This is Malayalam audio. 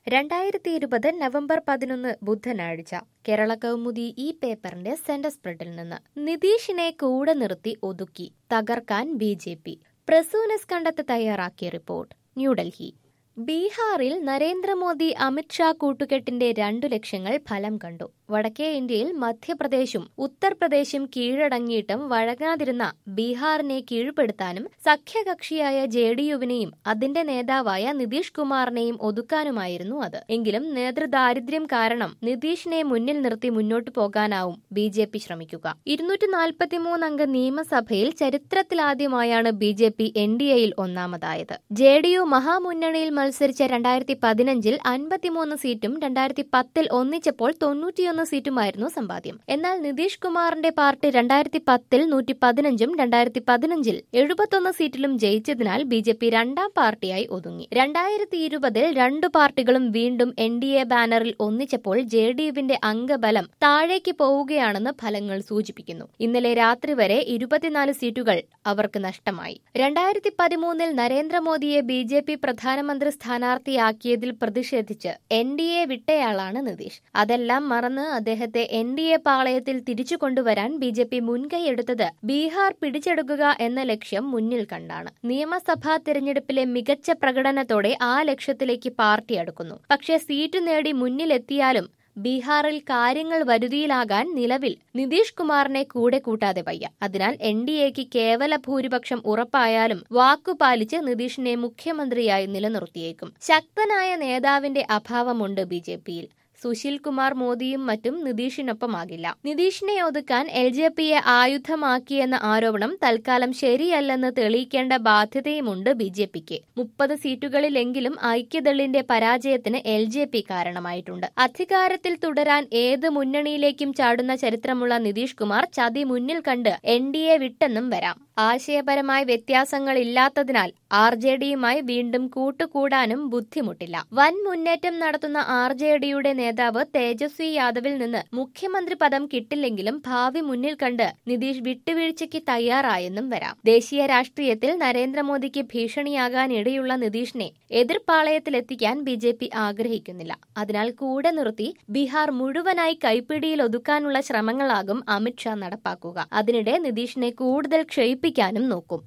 രണ്ടായിരത്തി ഇരുപത് നവംബർ പതിനൊന്ന് ബുധനാഴ്ച കേരള കൗമുദി ഈ പേപ്പറിന്റെ സെന്റർ സ്പ്രെഡിൽ നിന്ന് നിതീഷിനെ കൂടെ നിർത്തി ഒതുക്കി തകർക്കാൻ ബി ജെ പി പ്രസൂനസ് കണ്ടെത്ത് തയ്യാറാക്കിയ റിപ്പോർട്ട് ന്യൂഡൽഹി ബീഹാറിൽ നരേന്ദ്രമോദി അമിത്ഷാ കൂട്ടുകെട്ടിന്റെ രണ്ടു ലക്ഷ്യങ്ങൾ ഫലം കണ്ടു വടക്കേ ഇന്ത്യയിൽ മധ്യപ്രദേശും ഉത്തർപ്രദേശും കീഴടങ്ങിയിട്ടും വഴങ്ങാതിരുന്ന ബീഹാറിനെ കീഴ്പ്പെടുത്താനും സഖ്യകക്ഷിയായ ജെ ഡി യുവിനെയും അതിന്റെ നേതാവായ നിതീഷ് കുമാറിനെയും ഒതുക്കാനുമായിരുന്നു അത് എങ്കിലും നേതൃദാരിദ്ര്യം കാരണം നിതീഷിനെ മുന്നിൽ നിർത്തി മുന്നോട്ടു പോകാനാവും ബി ജെ പി ശ്രമിക്കുക ഇരുന്നൂറ്റി നാൽപ്പത്തിമൂന്ന് അംഗ നിയമസഭയിൽ ചരിത്രത്തിലാദ്യമായാണ് B J P N D എയിൽ ഒന്നാമതായത് ജെ ഡി യു മഹാമുന്നണിയിൽ മത്സരിച്ച രണ്ടായിരത്തി പതിനഞ്ചിൽ അൻപത്തിമൂന്ന് സീറ്റും രണ്ടായിരത്തി പത്തിൽ ഒന്നിച്ചപ്പോൾ തൊണ്ണൂറ്റിയൊന്ന് സീറ്റുമായിരുന്നു സമ്പാദ്യം എന്നാൽ നിതീഷ് കുമാറിന്റെ പാർട്ടി രണ്ടായിരത്തി പത്തിൽ നൂറ്റി പതിനഞ്ചും രണ്ടായിരത്തി പതിനഞ്ചിൽ എഴുപത്തൊന്ന് സീറ്റിലും ജയിച്ചതിനാൽ ബി ജെ പി രണ്ടാം പാർട്ടിയായി ഒതുങ്ങി രണ്ടായിരത്തി ഇരുപതിൽ രണ്ടു പാർട്ടികളും വീണ്ടും എൻ ഡി എ ബാനറിൽ ഒന്നിച്ചപ്പോൾ ജെ ഡി യുവിന്റെ അംഗബലം താഴേക്ക് പോവുകയാണെന്ന് ഫലങ്ങൾ സൂചിപ്പിക്കുന്നു ഇന്നലെ രാത്രി വരെ ഇരുപത്തിനാല് സീറ്റുകൾ അവർക്ക് നഷ്ടമായി രണ്ടായിരത്തി പതിമൂന്നിൽ നരേന്ദ്രമോദിയെ ബി ജെ പി പ്രധാനമന്ത്രി സ്ഥാനാർത്ഥിയാക്കിയതിൽ പ്രതിഷേധിച്ച് എൻ ഡി എ വിട്ടയാളാണ് നിതീഷ് അതെല്ലാം മറന്ന് അദ്ദേഹത്തെ എൻ ഡി എ പാളയത്തിൽ തിരിച്ചു കൊണ്ടുവരാൻ ബി ജെ പി മുൻകൈയെടുത്തത് ബീഹാർ പിടിച്ചെടുക്കുക എന്ന ലക്ഷ്യം മുന്നിൽ കണ്ടാണ് നിയമസഭാ തിരഞ്ഞെടുപ്പിലെ മികച്ച പ്രകടനത്തോടെ ആ ലക്ഷ്യത്തിലേക്ക് പാർട്ടി അടുക്കുന്നു പക്ഷേ സീറ്റ് നേടി മുന്നിലെത്തിയാലും ബീഹാറിൽ കാര്യങ്ങൾ വരുതിയിലാകാൻ നിലവിൽ നിതീഷ് കുമാറിനെ കൂടെ കൂട്ടാതെ വയ്യ അതിനാൽ എൻ ഡി എക്ക് കേവല ഭൂരിപക്ഷം ഉറപ്പായാലും വാക്കുപാലിച്ച് നിതീഷിനെ മുഖ്യമന്ത്രിയായി നിലനിർത്തിയേക്കും ശക്തനായ നേതാവിന്റെ അഭാവമുണ്ട് ബി ജെ പിയിൽ സുശീൽ കുമാർ മോദിയും മറ്റും നിതീഷിനൊപ്പമാകില്ല നിതീഷിനെ ഒതുക്കാൻ എൽ ജെ പിയെ ആയുധമാക്കിയെന്ന ആരോപണം തൽക്കാലം ശരിയല്ലെന്ന് തെളിയിക്കേണ്ട ബാധ്യതയുമുണ്ട് ബി ജെ പിക്ക് മുപ്പത് സീറ്റുകളിലെങ്കിലും ഐക്യദളിന്റെ പരാജയത്തിന് എൽ ജെ പി കാരണമായിട്ടുണ്ട് അധികാരത്തിൽ തുടരാൻ ഏത് മുന്നണിയിലേക്കും ചാടുന്ന ചരിത്രമുള്ള നിതീഷ് കുമാർ ചതി മുന്നിൽ കണ്ട് എൻ ഡി എ വിട്ടെന്നും വരാം ആശയപരമായ വ്യത്യാസങ്ങളില്ലാത്തതിനാൽ ആർ ജെ ഡിയുമായി വീണ്ടും കൂട്ടുകൂടാനും ബുദ്ധിമുട്ടില്ല വൻ മുന്നേറ്റം നടത്തുന്ന ആർ ജെ ഡിയുടെ നേതാവ് തേജസ്വി യാദവിൽ നിന്ന് മുഖ്യമന്ത്രി പദം കിട്ടില്ലെങ്കിലും ഭാവി മുന്നിൽ കണ്ട് നിതീഷ് വിട്ടുവീഴ്ചയ്ക്ക് തയ്യാറായെന്നും വരാം ദേശീയ രാഷ്ട്രീയത്തിൽ നരേന്ദ്രമോദിക്ക് ഭീഷണിയാകാനിടയുള്ള നിതീഷിനെ എതിർപ്പാളയത്തിലെത്തിക്കാൻ ബി ജെ പി ആഗ്രഹിക്കുന്നില്ല അതിനാൽ കൂടെ നിർത്തി ബീഹാർ മുഴുവനായി കൈപ്പിടിയിൽ ഒതുക്കാനുള്ള ശ്രമങ്ങളാകും അമിത്ഷാ നടപ്പാക്കുക അതിനിടെ നിതീഷിനെ കൂടുതൽ ക്ഷയിപ്പിക്കാനും നോക്കും